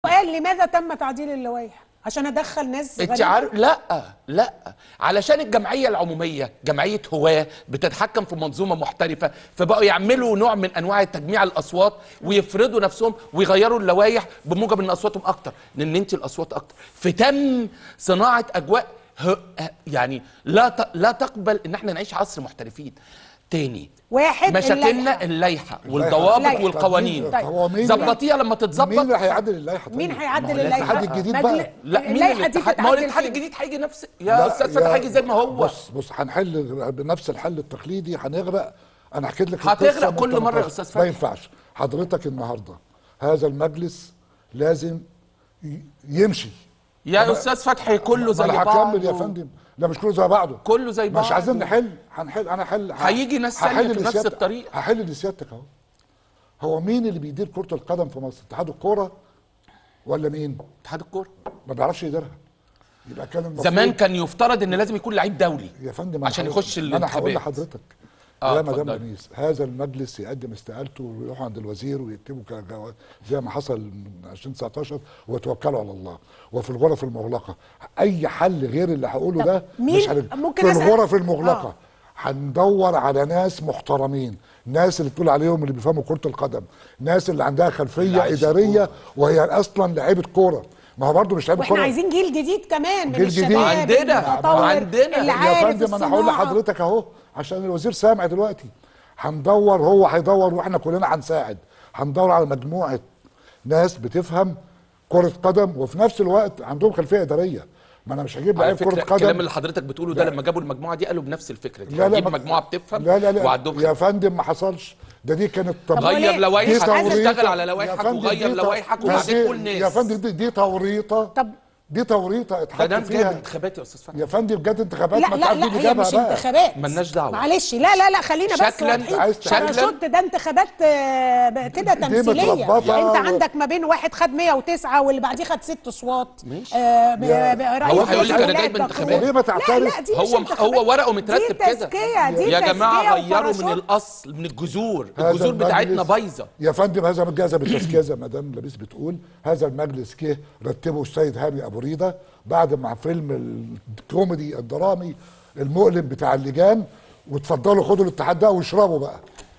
سؤال لماذا تم تعديل اللوائح عشان ادخل ناس انت غريبة؟ عارف لا لا علشان الجمعيه العموميه جمعيه هواه بتتحكم في منظومه محترفه فبقوا يعملوا نوع من انواع تجميع الاصوات ويفرضوا نفسهم ويغيروا اللوائح بموجب ان اصواتهم اكتر لان انت الاصوات اكتر فتم صناعه اجواء ه- يعني لا ت- لا تقبل ان احنا نعيش عصر محترفين تاني واحد مشاكلنا اللائحة. اللائحه اللائحة. والضوابط اللائحة. والقوانين طيب. هو مين ظبطيها لما تتظبط مين اللي هيعدل اللائحه طيب؟ مين هيعدل ما هو اللائحه؟ الاتحاد الجديد مجل- بقى. لا مين اللائحه دي الاتحاد ما هو تتعدل الاتحاد فين؟ الجديد هيجي نفس يا لا، استاذ يا- فتحي هيجي زي ما هو بص بص هنحل بنفس الحل التقليدي هنغرق انا حكيت لك هتغرق القصة من كل مرة يا 18. أستاذ ما فتحي. ينفعش حضرتك النهارده هذا المجلس لازم ي- يمشي يا استاذ فتحي كله زي ما انا بعض هكمل يا فندم لا مش كله زي بعضه كله زي مش بعض. عايزين نحل هنحل انا حل هيجي ناس تانية هحل في نفس لسيادتك- الطريقة. هحل لسيادتك اهو هو مين اللي بيدير كرة القدم في مصر؟ اتحاد الكورة ولا مين؟ اتحاد الكوره ما بيعرفش يديرها يبقى كان المفروض زمان كان يفترض ان لازم يكون لعيب دولي يا فندم عشان أنا يخش هقول- انا هقول الانتخابات لحضرتك آه، يا مدام اتفضلي. لميس هذا المجلس يقدم استقالته ويروحوا عند الوزير ويكتبوا كجوا- زي ما حصل من 2019 ويتوكلوا على الله وفي الغرف المغلقه اي حل غير اللي هقوله ده مين- مش هن- ممكن في أسأل؟ الغرف المغلقه آه. هندور على ناس محترمين ناس اللي بتقول عليهم اللي بيفهموا كرة القدم ناس اللي عندها خلفية عايش إدارية وهي أصلا لعيبة كورة ما هو برضه مش لعيبة واحنا كورة عايزين جيل جديد كمان من جيل الشباب جديد. عندنا- المتطور، عندنا. اللي يا عارف فندم انا هقول الصناعة. لحضرتك اهو عشان الوزير سامع دلوقتي هندور هو هيدور واحنا كلنا هنساعد هندور على مجموعه ناس بتفهم كره قدم وفي نفس الوقت عندهم خلفيه اداريه ما انا مش هجيب على لعيب فكره كره الكلام قدم اللي حضرتك بتقوله ده لما جابوا المجموعه دي قالوا بنفس الفكره دي لا لا هنجيب ما- مجموعه بتفهم لا لا لا وعندهم يا فندم ما حصلش ده دي كانت طب طب هو ليه؟ غير لوائحك دي توريطة. اشتغل على يا لوائحك فندم وغير دي ت- لوائحك ما وبعدين دي- قول ناس يا فندم دي, دي توريطه طب دي توريطه ده اتحط ناس جايه فيها انتخابات يا استاذ فتحي يا فندم جت انتخابات لا ما لا تعرف لا مين هي جابها مش بقى. انتخابات ملناش دعوة. معلش لا لا لا خلينا بس شكلاً- واضحين. عايز مش شكلاً- شرط ده انتخابات آه، ب- كده دي تمثيليه متربطة انت و- عندك ما بين واحد خد 109 واللي بعديه خد ست اصوات ماشي. آه، ب- يا- ب- رئيس هو هيقول لك أنا الولاية جايب الدكتور. انتخابات. وليه ما تعترف؟ لا لا دي مش هو انتخابات. هو ورقه مترتب دي كده تزكية دي يا جماعه تزكية غيروا من وباراشوت. الاصل من الجذور هذا الجذور بتاعتنا المجلس- بايظه يا فندم هذا الجائزه بالتزكيه زي ما مدام لبيس بتقول هذا المجلس جه رتبه السيد هاني ابو ريده بعد مع فيلم الكوميدي الدرامي المؤلم بتاع اللجان وتفضلوا خدوا الاتحاد ده واشربوا بقى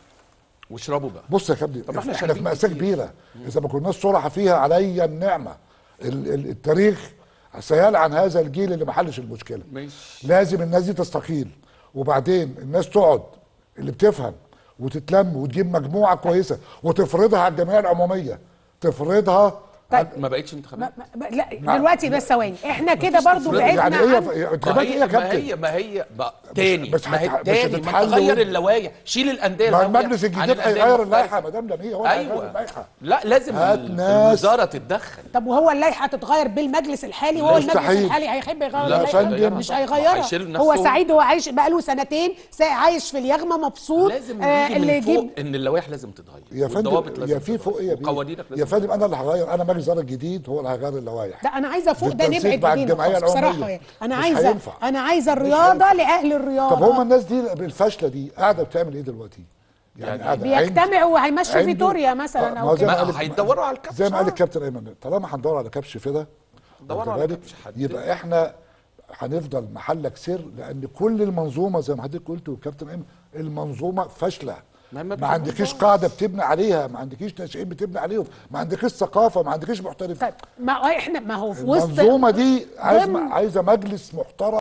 واشربوا بقى بص يا فندم طب احنا احنا في شاربين مأساة كتير. كبيرة إذا ما كناش صرحة فيها عليا النعمة ال- ال- التاريخ سيلعن هذا الجيل اللي ما حلش المشكلة ماشي. لازم الناس دي تستقيل وبعدين الناس تقعد اللي بتفهم وتتلم وتجيب مجموعة كويسة وتفرضها على الجمعية العمومية تفرضها طيب ما بقتش انتخابات ما ما لا دلوقتي بس ثواني احنا كده برضو تفرض. بعدنا يعني ايه عن- ف- ما انتخابات ايه هي يا ما كابتن؟ هي ما هي بقى تاني بس ما هي هت- بس تاني ما انت هتتحل غير و- اللوائح شيل الانديه ما الهاوية المجلس عن الجديد الأندية هيغير المختلفة. اللائحة يا مدام لمية هو اللي هيغير ايوه اللائحة لا لازم هات ال- ناس. الوزاره تتدخل طب وهو اللائحه تتغير بالمجلس الحالي وهو المجلس مستحيل. الحالي هيحب يغير لا، اللائحه فندم. مش هيغيرها هيشيل هو نفسه. سعيد هو عايش بقاله سنتين سا- عايش في اليغمه مبسوط لازم آه، يجي اللي من فوق يجيب ان اللوائح لازم تتغير يا والضوابط فندم لازم يا في فوق ايه يا بيه؟ وقوانينك لازم يا فندم انا اللي هغير انا مجلس الاداره الجديد هو اللي هيغير اللوائح لا انا عايزه فوق ده بالتنسيق نبعد مع ايدينا الجمعية خالص بصراحه العمومية. يعني انا مش عايزه هينفع. انا عايزه الرياضه لاهل الرياضه طب هم الناس دي بالفشله دي قاعده بتعمل ايه دلوقتي؟ يعني قاعدة عند- بيجتمعوا وهيمشوا عنده- فيتوريا مثلا آه، ما او هو زي كده ما ما قال- هيدوروا على الكبش زي ما قال آه. الكابتن ايمن طالما هندور على كبش فدا دوروا واخد على بالك؟ كبش حد. يبقى احنا هنفضل محلك سر لان كل المنظومه زي ما حضرتك قلت والكابتن ايمن المنظومه فاشله ما- ما ما بيفهموش عندكيش بعض. قاعده بتبني عليها ما عندكيش ناشئين بتبني عليهم ما عندكيش ثقافه ما عندكيش محترفين طيب ما احنا ما هو في وسط المنظومه دي عايزه ضمن- عايزه مجلس محترم